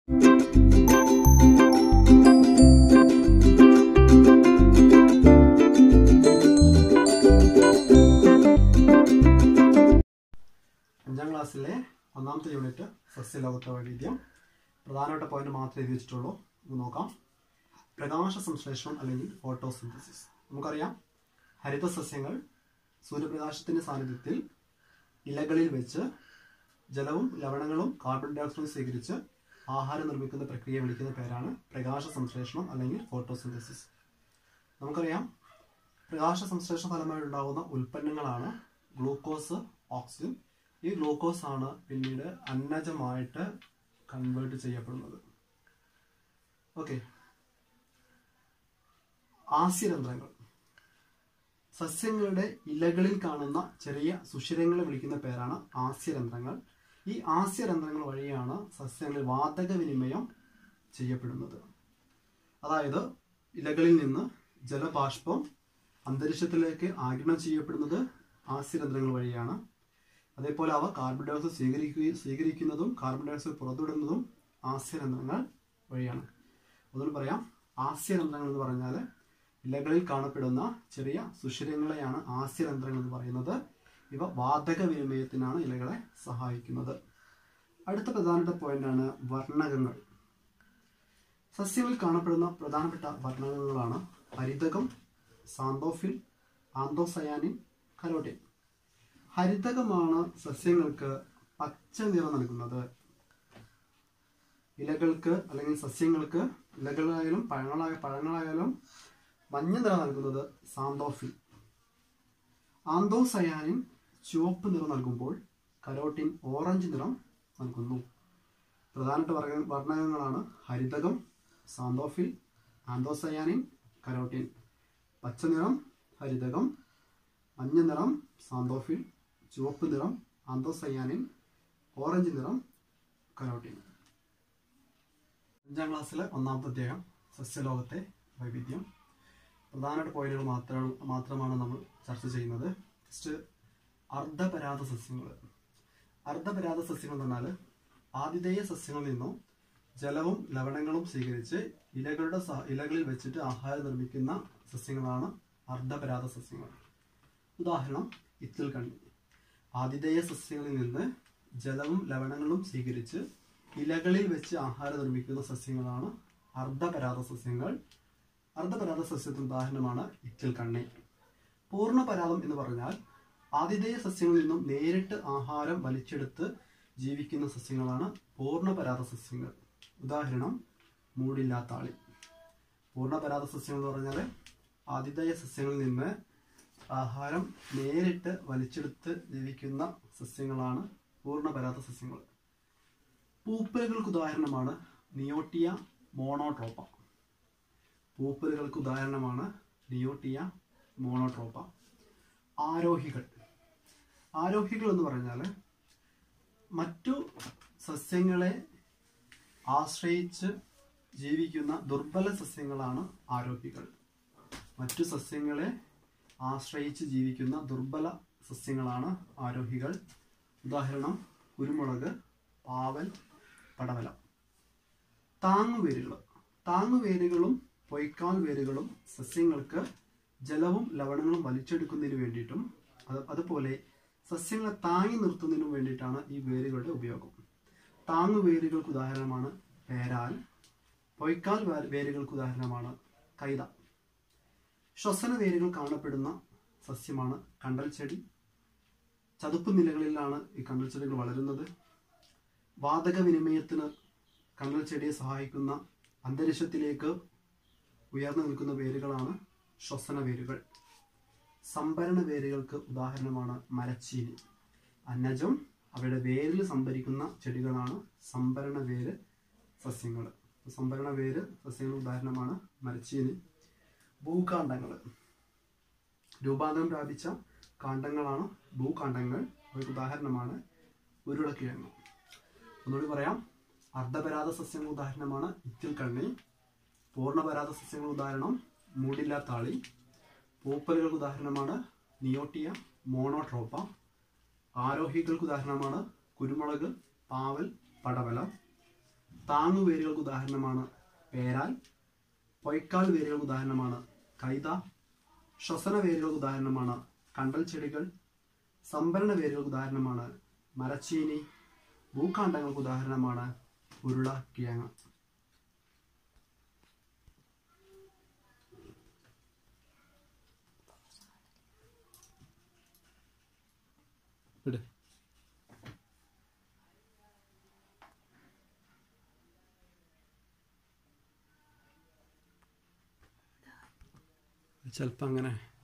അഞ്ചാം ക്ലാസ്സിലെ ഒന്നാമത്തെ യൂണിറ്റ് സസ്യലോകത്തെ വൈവിധ്യം പ്രധാനപ്പെട്ട പോയിന്റ് മാത്രമേ എഴുതി വെച്ചിട്ടുള്ളൂ നമുക്ക് നോക്കാം പ്രകാശ സംശ്ലേഷണം അല്ലെങ്കിൽ ഫോട്ടോസിന്തസിസ് നമുക്കറിയാം ഹരിത സസ്യങ്ങൾ സൂര്യപ്രകാശത്തിന്റെ സാന്നിധ്യത്തിൽ ഇലകളിൽ വെച്ച് ജലവും ലവണങ്ങളും കാർബൺ ഡൈ ഓക്സൈഡും സ്വീകരിച്ച് ആഹാരം നിർമ്മിക്കുന്ന പ്രക്രിയ വിളിക്കുന്ന പേരാണ് പ്രകാശ സംശ്ലേഷണം അല്ലെങ്കിൽ ഫോട്ടോസിന്തസിസ് നമുക്കറിയാം പ്രകാശ സംശ്ലേഷണ ഫലമായി ഉണ്ടാകുന്ന ഉൽപ്പന്നങ്ങളാണ് ഗ്ലൂക്കോസ് ഓക്സിജൻ ഈ ഗ്ലൂക്കോസ് ആണ് പിന്നീട് അന്നജമായിട്ട് കൺവേർട്ട് ചെയ്യപ്പെടുന്നത് ഓക്കെ ആസ്യരന്ധ്രങ്ങൾ സസ്യങ്ങളുടെ ഇലകളിൽ കാണുന്ന ചെറിയ സുഷിരങ്ങളെ വിളിക്കുന്ന പേരാണ് ആസ്യരന്ധ്രങ്ങൾ ഈ ആസ്യരന്ധ്രങ്ങൾ വഴിയാണ് സസ്യങ്ങളിൽ വാതക വിനിമയം ചെയ്യപ്പെടുന്നത് അതായത് ഇലകളിൽ നിന്ന് ജലബാഷ്പം അന്തരീക്ഷത്തിലേക്ക് ആഗിരണം ചെയ്യപ്പെടുന്നത് ആസ്യരന്ധ്രങ്ങൾ വഴിയാണ് അതേപോലെ അവ കാർബൺ ഡൈ ഓക്സൈഡ് സ്വീകരിക്കുകയും സ്വീകരിക്കുന്നതും കാർബൺ ഡൈ ഓക്സൈഡ് പുറത്തുവിടുന്നതും ആസ്യരന്ധ്രങ്ങൾ വഴിയാണ് ഒന്നുകൂടി പറയാം ആസ്യരന്ധ്രങ്ങൾ എന്ന് പറഞ്ഞാൽ ഇലകളിൽ കാണപ്പെടുന്ന ചെറിയ സുഷിരങ്ങളെയാണ് ആസ്യരന്ധ്രങ്ങൾ എന്ന് പറയുന്നത് ഇവ വാതക വിനിമയത്തിനാണ് ഇലകളെ സഹായിക്കുന്നത് അടുത്ത പ്രധാനപ്പെട്ട പോയിന്റാണ് വർണ്ണകങ്ങൾ സസ്യങ്ങളിൽ കാണപ്പെടുന്ന പ്രധാനപ്പെട്ട വർണ്ണകങ്ങളാണ് ഹരിതകം സാന്തോഫിൽ ആന്തോസയാനിൻ കരോട്ടിൻ ഹരിതകമാണ് സസ്യങ്ങൾക്ക് പച്ച നിറം നൽകുന്നത് ഇലകൾക്ക് അല്ലെങ്കിൽ സസ്യങ്ങൾക്ക് ഇലകളായാലും പഴങ്ങളായ പഴങ്ങളായാലും മഞ്ഞ നിറം നൽകുന്നത് സാന്തോഫിൽ ആന്തോസയാനിൻ ചുവപ്പ് നിറം നൽകുമ്പോൾ കരോട്ടിൻ ഓറഞ്ച് നിറം നൽകുന്നു പ്രധാനപ്പെട്ട വർഗ വർണ്ണകങ്ങളാണ് ഹരിതകം സാന്തോഫിൽ ആന്തോസയാനിൻ കരോട്ടിൻ പച്ച നിറം ഹരിതകം മഞ്ഞ നിറം സാന്തോഫിൽ ചുവപ്പ് നിറം ആന്തോസയാനിൻ ഓറഞ്ച് നിറം കരോട്ടിൻ അഞ്ചാം ക്ലാസ്സിലെ ഒന്നാമത്തെ അധ്യായം സസ്യലോകത്തെ വൈവിധ്യം പ്രധാനപ്പെട്ട പോയിന്റുകൾ മാത്രമാണ് മാത്രമാണ് നമ്മൾ ചർച്ച ചെയ്യുന്നത് ഫസ്റ്റ് അർദ്ധപരാത സസ്യങ്ങൾ അർദ്ധപരാത സസ്യങ്ങൾ എന്ന് പറഞ്ഞാൽ ആതിഥേയ സസ്യങ്ങളിൽ നിന്നും ജലവും ലവണങ്ങളും സ്വീകരിച്ച് ഇലകളുടെ സഹ ഇലകളിൽ വെച്ചിട്ട് ആഹാരം നിർമ്മിക്കുന്ന സസ്യങ്ങളാണ് അർദ്ധപരാത സസ്യങ്ങൾ ഉദാഹരണം ഇത്തിൽ കണ്ണി ആതിഥേയ സസ്യങ്ങളിൽ നിന്ന് ജലവും ലവണങ്ങളും സ്വീകരിച്ച് ഇലകളിൽ വെച്ച് ആഹാരം നിർമ്മിക്കുന്ന സസ്യങ്ങളാണ് അർദ്ധപരാത സസ്യങ്ങൾ അർദ്ധപരാത സസ്യത്തിന് ഉദാഹരണമാണ് ഇത്തിൽ കണ്ണി പൂർണ്ണപരാതം എന്ന് പറഞ്ഞാൽ ആതിഥേയ സസ്യങ്ങളിൽ നിന്നും നേരിട്ട് ആഹാരം വലിച്ചെടുത്ത് ജീവിക്കുന്ന സസ്യങ്ങളാണ് പൂർണ്ണപരാത സസ്യങ്ങൾ ഉദാഹരണം മൂടില്ലാത്ത ആളി പൂർണ്ണപരാത സസ്യങ്ങൾ എന്ന് പറഞ്ഞാൽ ആതിഥേയ സസ്യങ്ങളിൽ നിന്ന് ആഹാരം നേരിട്ട് വലിച്ചെടുത്ത് ജീവിക്കുന്ന സസ്യങ്ങളാണ് പൂർണ്ണപരാത സസ്യങ്ങൾ പൂപ്പലുകൾക്ക് ഉദാഹരണമാണ് നിയോട്ടിയ മോണോട്രോപ്പ പൂപ്പലുകൾക്ക് ഉദാഹരണമാണ് നിയോട്ടിയ മോണോട്രോപ്പ ആരോഹികൾ ആരോഹികൾ എന്ന് പറഞ്ഞാൽ മറ്റു സസ്യങ്ങളെ ആശ്രയിച്ച് ജീവിക്കുന്ന ദുർബല സസ്യങ്ങളാണ് ആരോഹികൾ മറ്റു സസ്യങ്ങളെ ആശ്രയിച്ച് ജീവിക്കുന്ന ദുർബല സസ്യങ്ങളാണ് ആരോഹികൾ ഉദാഹരണം കുരുമുളക് പാവൽ പടവലം താങ്ങുവേരുകൾ താങ്ങുവേരുകളും പൊയ്ക്കാൽ വേരുകളും സസ്യങ്ങൾക്ക് ജലവും ലവണങ്ങളും വലിച്ചെടുക്കുന്നതിന് വേണ്ടിയിട്ടും അത് അതുപോലെ സസ്യങ്ങളെ താങ്ങി നിർത്തുന്നതിനും വേണ്ടിയിട്ടാണ് ഈ വേരുകളുടെ ഉപയോഗം താങ്ങുവേരുകൾക്ക് ഉദാഹരണമാണ് പേരാൽ പൊയ്ക്കാൽ വേ- വേരുകൾക്ക് ഉദാഹരണമാണ് കൈത ശ്വസന വേരുകൾ കാണപ്പെടുന്ന സസ്യമാണ് കണ്ടൽ ചെടി ചതുപ്പ് നിലകളിലാണ് ഈ കണ്ടൽ ചെടികൾ വളരുന്നത് വാതക വിനിമയത്തിന് കണ്ടൽ ചെടിയെ സഹായിക്കുന്ന അന്തരീക്ഷത്തിലേക്ക് ഉയർന്നു നിൽക്കുന്ന വേരുകളാണ് ശ്വസന വേരുകൾ സംഭരണ വേരുകൾക്ക് ഉദാഹരണമാണ് മരച്ചീനി അന്നജം അവയുടെ വേരിൽ സംഭരിക്കുന്ന ചെടികളാണ് സംഭരണ വേര് സസ്യങ്ങൾ സംഭരണ വേര് സസ്യങ്ങൾ ഉദാഹരണമാണ് മരച്ചീനി ഭൂകാണ്ഡങ്ങൾ രൂപാന്തരം പ്രാപിച്ച കാണ്ഡങ്ങളാണ് ഭൂകാണ്ഡങ്ങൾ അവയ്ക്ക് ഉദാഹരണമാണ് ഉരുളക്കിഴങ്ങ് ഒന്നുകൂടി പറയാം അർദ്ധപരാത സസ്യങ്ങൾ ഉദാഹരണമാണ് ഇത്തിൽ കണ്ണി പൂർണ്ണപരാത സസ്യങ്ങൾ ഉദാഹരണം മൂടില്ലാത്താളി പൂപ്പലുകൾക്ക് ഉദാഹരണമാണ് നിയോട്ടിയ മോണോട്രോപ്പ ആരോഹികൾക്ക് ഉദാഹരണമാണ് കുരുമുളക് പാവൽ പടവല താങ്ങുവേരുകൾക്ക് ഉദാഹരണമാണ് പേരാൽ പൊയ്ക്കാൽ വേരുകൾക്ക് ഉദാഹരണമാണ് കൈത ശ്വസന വേരുകൾക്ക് ഉദാഹരണമാണ് കണ്ടൽ ചെടികൾ സംഭരണ വേരുകൾക്ക് ഉദാഹരണമാണ് മരച്ചീനി ഭൂഖണ്ഡങ്ങൾക്ക് ഉദാഹരണമാണ് ഉരുള കിഴങ്ങ് ഇട് ചിലപ്പോൾ അങ്ങനെ